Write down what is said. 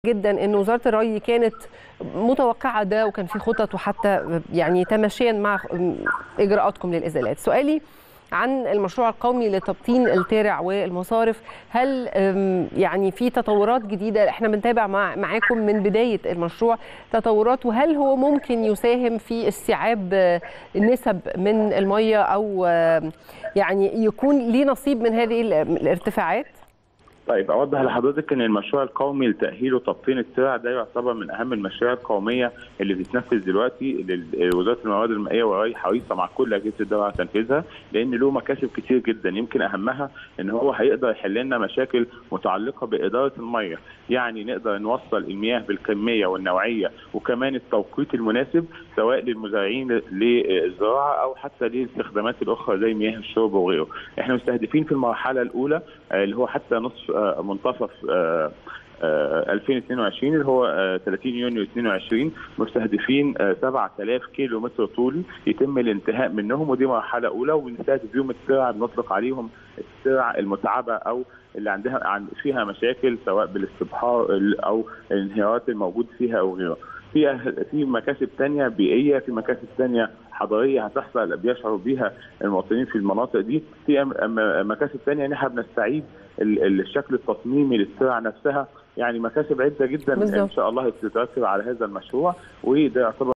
جدا ان وزاره الري كانت متوقعه ده وكان في خطط وحتى يعني تماشيا مع اجراءاتكم للازالات سؤالي عن المشروع القومي لتبطين الترع والمصارف هل يعني في تطورات جديده احنا بنتابع مع معاكم من بدايه المشروع تطورات وهل هو ممكن يساهم في استيعاب النسب من الميه او يعني يكون ليه نصيب من هذه الارتفاعات طيب اوضح لحضرتك ان المشروع القومي لتاهيل وتبطين الترع ده يعتبر من اهم المشاريع القوميه اللي بتتنفذ دلوقتي وزاره الموارد المائيه والري حريصه مع كل اجهزه الدوله على تنفيذها لان له مكاسب كتير جدا يمكن اهمها ان هو هيقدر يحل لنا مشاكل متعلقه باداره الميه يعني نقدر نوصل المياه بالكميه والنوعيه وكمان التوقيت المناسب سواء للمزارعين للزراعه او حتى للاستخدامات الاخرى زي مياه الشرب وغيره احنا مستهدفين في المرحله الاولى اللي هو حتى نصف منتصف 2022 اللي هو 30 يونيو 22 مستهدفين 7000 كيلو متر طولي يتم الانتهاء منهم ودي مرحله اولى وبنستهدف يوم الترع بنطلق عليهم الترع المتعبه او اللي عندها فيها مشاكل سواء بالاستبحار او الانهيارات الموجود فيها او غيرها. في في مكاسب ثانيه بيئيه في مكاسب ثانيه حضاريه هتحصل بيشعر بها المواطنين في المناطق دي في مكاسب ثانيه ان احنا بنستعيد الشكل التصميمي للسلع نفسها يعني مكاسب عده جدا بالزبط. ان شاء الله تترتب على هذا المشروع وده يعتبر